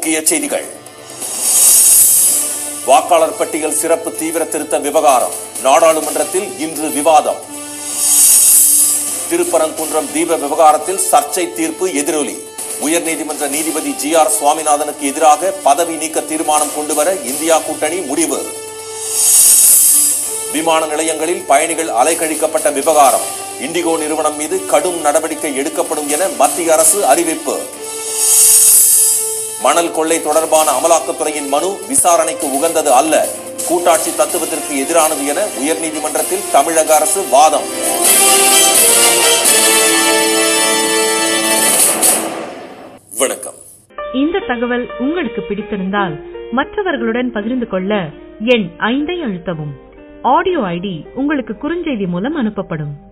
முக்கிய செய்திகள் வாக்காளர் பட்டியல் சிறப்பு தீவிர திருத்த விவகாரம் நாடாளுமன்றத்தில் இன்று விவாதம் திருப்பரங்குன்றம் தீப விவகாரத்தில் சர்ச்சை தீர்ப்பு எதிரொலி உயர்நீதிமன்ற நீதிபதி ஜி ஆர் சுவாமிநாதனுக்கு எதிராக பதவி நீக்க தீர்மானம் கொண்டுவர இந்தியா கூட்டணி முடிவு விமான நிலையங்களில் பயணிகள் அலைக்கழிக்கப்பட்ட விவகாரம் இண்டிகோ நிறுவனம் மீது கடும் நடவடிக்கை எடுக்கப்படும் என மத்திய அரசு அறிவிப்பு மணல் கொள்ளை தொடர்பான அமலாக்கத்துறையின் மனு விசாரணைக்கு உகந்தது அல்ல கூட்டாட்சி தத்துவத்திற்கு எதிரானது என உயர்நீதிமன்றத்தில் தமிழக அரசு வாதம் வணக்கம் இந்த தகவல் உங்களுக்கு பிடித்திருந்தால் மற்றவர்களுடன் பகிர்ந்து கொள்ள எண் ஐந்தை அழுத்தவும் ஆடியோ ஐடி உங்களுக்கு குறுஞ்செய்தி மூலம் அனுப்பப்படும்